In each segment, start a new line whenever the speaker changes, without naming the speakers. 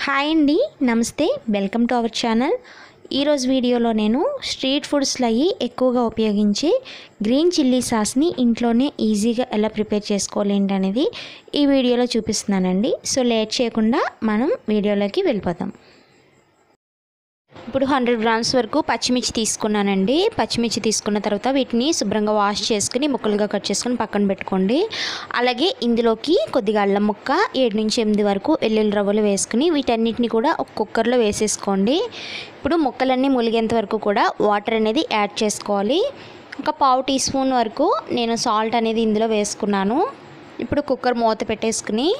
hi అండి నమస్తే welcome to our channel ఈరోజు వీడియోలో నేను స్ట్రీట్ ఫుడ్స్లో అయ్యి ఎక్కువగా ఉపయోగించే గ్రీన్ చిల్లీ సాస్ని ఇంట్లోనే ఈజీగా ఎలా ప్రిపేర్ చేసుకోవాలి ఏంటనేది ఈ వీడియోలో చూపిస్తున్నానండి సో లేట్ చేయకుండా మనం వీడియోలోకి వెళ్ళిపోదాం ఇప్పుడు హండ్రెడ్ గ్రామ్స్ వరకు పచ్చిమిర్చి తీసుకున్నానండి పచ్చిమిర్చి తీసుకున్న తర్వాత వీటిని శుభ్రంగా వాష్ చేసుకుని ముక్కలుగా కట్ చేసుకుని పక్కన పెట్టుకోండి అలాగే ఇందులోకి కొద్దిగా అల్లం ముక్క ఏడు నుంచి ఎనిమిది వరకు వెల్లుల్లి రవ్వలు వేసుకుని వీటన్నిటిని కూడా ఒక కుక్కర్లో వేసేసుకోండి ఇప్పుడు ముక్కలన్నీ ములిగేంత వరకు కూడా వాటర్ అనేది యాడ్ చేసుకోవాలి ఒక పావు టీ స్పూన్ వరకు నేను సాల్ట్ అనేది ఇందులో వేసుకున్నాను ఇప్పుడు కుక్కర్ మూత పెట్టేసుకుని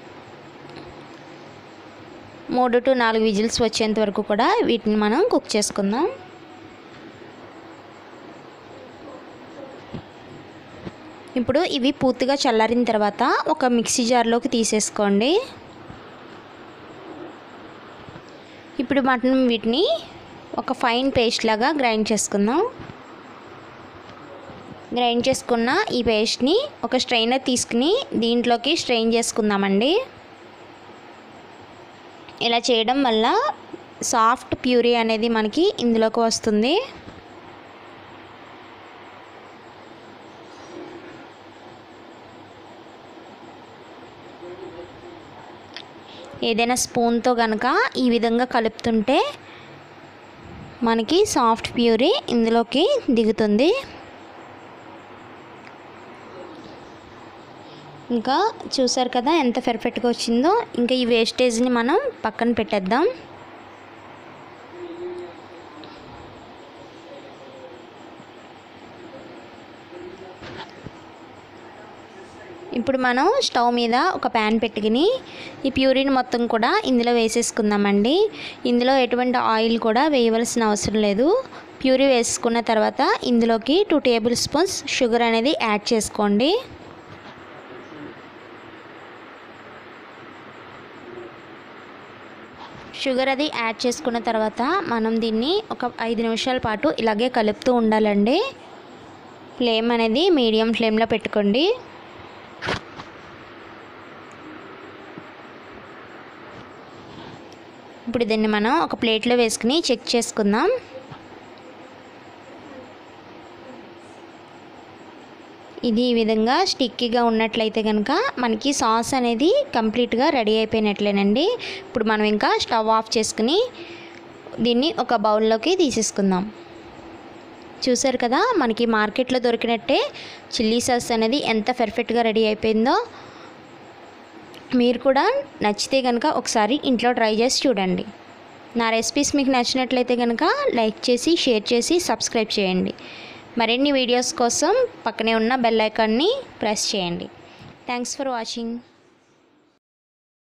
మూడు టు నాలుగు విజిల్స్ వచ్చేంత వరకు కూడా వీటిని మనం కుక్ చేసుకుందాం ఇప్పుడు ఇవి పూర్తిగా చల్లారిన తర్వాత ఒక మిక్సీ జార్లోకి తీసేసుకోండి ఇప్పుడు మనం వీటిని ఒక ఫైన్ పేస్ట్ లాగా గ్రైండ్ చేసుకుందాం గ్రైండ్ చేసుకున్న ఈ పేస్ట్ని ఒక స్ట్రైనర్ తీసుకుని దీంట్లోకి స్ట్రెయిన్ చేసుకుందామండి ఇలా చేయడం వల్ల సాఫ్ట్ ప్యూరీ అనేది మనకి ఇందులోకి వస్తుంది ఏదైనా స్పూన్తో కనుక ఈ విధంగా కలుపుతుంటే మనకి సాఫ్ట్ ప్యూరీ ఇందులోకి దిగుతుంది ఇంకా చూసారు కదా ఎంత పెర్ఫెక్ట్గా వచ్చిందో ఇంకా ఈ వేస్టేజ్ని మనం పక్కన పెట్టేద్దాం ఇప్పుడు మనం స్టవ్ మీద ఒక ప్యాన్ పెట్టుకుని ఈ ప్యూరిన్ మొత్తం కూడా ఇందులో వేసేసుకుందామండి ఇందులో ఎటువంటి ఆయిల్ కూడా వేయవలసిన అవసరం లేదు ప్యూరీ వేసుకున్న తర్వాత ఇందులోకి టూ టేబుల్ స్పూన్స్ షుగర్ అనేది యాడ్ చేసుకోండి షుగర్ అది యాడ్ చేసుకున్న తర్వాత మనం దీన్ని ఒక ఐదు నిమిషాల పాటు ఇలాగే కలుపుతూ ఉండాలండి ఫ్లేమ్ అనేది మీడియం ఫ్లేమ్లో పెట్టుకోండి ఇప్పుడు దీన్ని మనం ఒక ప్లేట్లో వేసుకుని చెక్ చేసుకుందాం ఇది ఈ విధంగా స్టిక్కీగా ఉన్నట్లయితే కనుక మనకి సాస్ అనేది కంప్లీట్గా రెడీ అయిపోయినట్లేనండి ఇప్పుడు మనం ఇంకా స్టవ్ ఆఫ్ చేసుకుని దీన్ని ఒక బౌల్లోకి తీసేసుకుందాం చూసారు కదా మనకి మార్కెట్లో దొరికినట్టే చిల్లీ సాస్ అనేది ఎంత పర్ఫెక్ట్గా రెడీ అయిపోయిందో మీరు కూడా నచ్చితే కనుక ఒకసారి ఇంట్లో ట్రై చేసి చూడండి నా రెసిపీస్ మీకు నచ్చినట్లయితే కనుక లైక్ చేసి షేర్ చేసి సబ్స్క్రైబ్ చేయండి మరిన్ని వీడియోస్ కోసం పక్కనే ఉన్న బెల్ ఐకాన్ని ప్రెస్ చేయండి థ్యాంక్స్ ఫర్ వాచింగ్